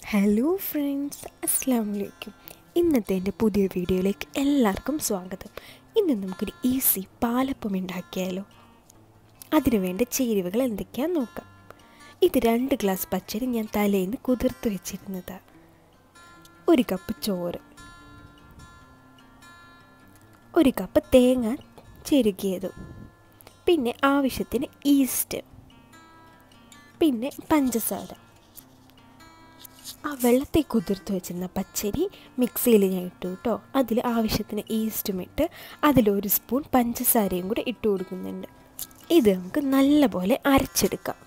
hello friends അസ്സാം വലൈക്കും ഇന്നത്തെ എൻ്റെ പുതിയ വീഡിയോയിലേക്ക് എല്ലാവർക്കും സ്വാഗതം ഇന്ന് നമുക്കൊരു ഈസി പാലപ്പം ഉണ്ടാക്കിയാലോ അതിനു വേണ്ട ചേരുവകൾ എന്തൊക്കെയാണെന്ന് നോക്കാം ഇത് രണ്ട് ഗ്ലാസ് പച്ചരി ഞാൻ തലേന്ന് കുതിർത്ത് വെച്ചിരുന്നതാണ് ഒരു കപ്പ് ചോറ് ഒരു കപ്പ് തേങ്ങ ചെരുകിയതും പിന്നെ ആവശ്യത്തിന് ഈസ്റ്റ് പിന്നെ പഞ്ചസാര ആ വെള്ളത്തെ കുതിർത്ത് വെച്ചിരുന്ന പച്ചരി മിക്സിയിൽ ഞാൻ ഇട്ടു കേട്ടോ അതിൽ ആവശ്യത്തിന് ഈസ്റ്റും ഇട്ട് അതിലൊരു സ്പൂൺ പഞ്ചസാരയും കൂടെ ഇട്ട് കൊടുക്കുന്നുണ്ട് ഇത് നമുക്ക് നല്ലപോലെ അരച്ചെടുക്കാം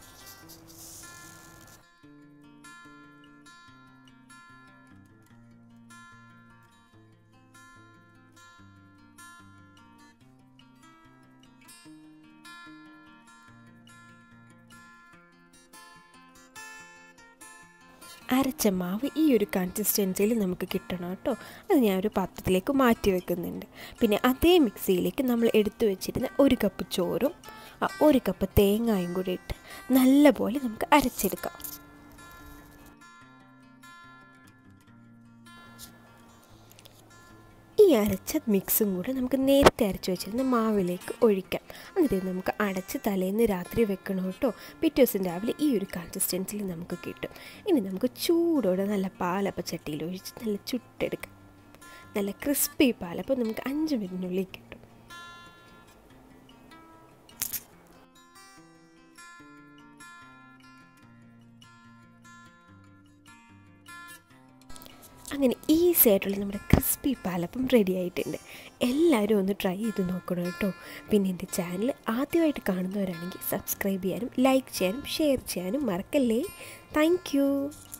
അരച്ച മാവ് ഈ ഒരു കൺസിസ്റ്റൻസിയിൽ നമുക്ക് കിട്ടണം കേട്ടോ അത് ഞാൻ ഒരു പാത്രത്തിലേക്ക് മാറ്റി വെക്കുന്നുണ്ട് പിന്നെ അതേ മിക്സിയിലേക്ക് നമ്മൾ എടുത്തു വെച്ചിരുന്ന ഒരു കപ്പ് ചോറും ഒരു കപ്പ് തേങ്ങായും കൂടി ഇട്ട് നല്ലപോലെ നമുക്ക് അരച്ചെടുക്കാം ഈ അരച്ച മിക്സും കൂടെ നമുക്ക് നേരത്തെ അരച്ച് വെച്ചിരുന്ന മാവിലേക്ക് ഒഴിക്കാം എന്നിട്ട് നമുക്ക് അടച്ച് തലേന്ന് രാത്രി വെക്കണം കേട്ടോ പിറ്റേ ദിവസം രാവിലെ ഈ ഒരു കൺസിസ്റ്റൻസിൽ നമുക്ക് കിട്ടും ഇനി നമുക്ക് ചൂടോടെ നല്ല പാലപ്പ ചട്ടിയിൽ ഒഴിച്ച് നല്ല ചുട്ടെടുക്കാം നല്ല ക്രിസ്പി പാലപ്പം നമുക്ക് അഞ്ച് മിനിറ്റിനുള്ളിൽ കിട്ടും അങ്ങനെ ഈസി ആയിട്ടുള്ള നമ്മുടെ ക്രിസ്പി പാലപ്പം റെഡി ആയിട്ടുണ്ട് എല്ലാവരും ഒന്ന് ട്രൈ ചെയ്ത് നോക്കണം കേട്ടോ പിന്നെ എൻ്റെ ചാനൽ ആദ്യമായിട്ട് കാണുന്നവരാണെങ്കിൽ സബ്സ്ക്രൈബ് ചെയ്യാനും ലൈക്ക് ചെയ്യാനും ഷെയർ ചെയ്യാനും മറക്കല്ലേ താങ്ക്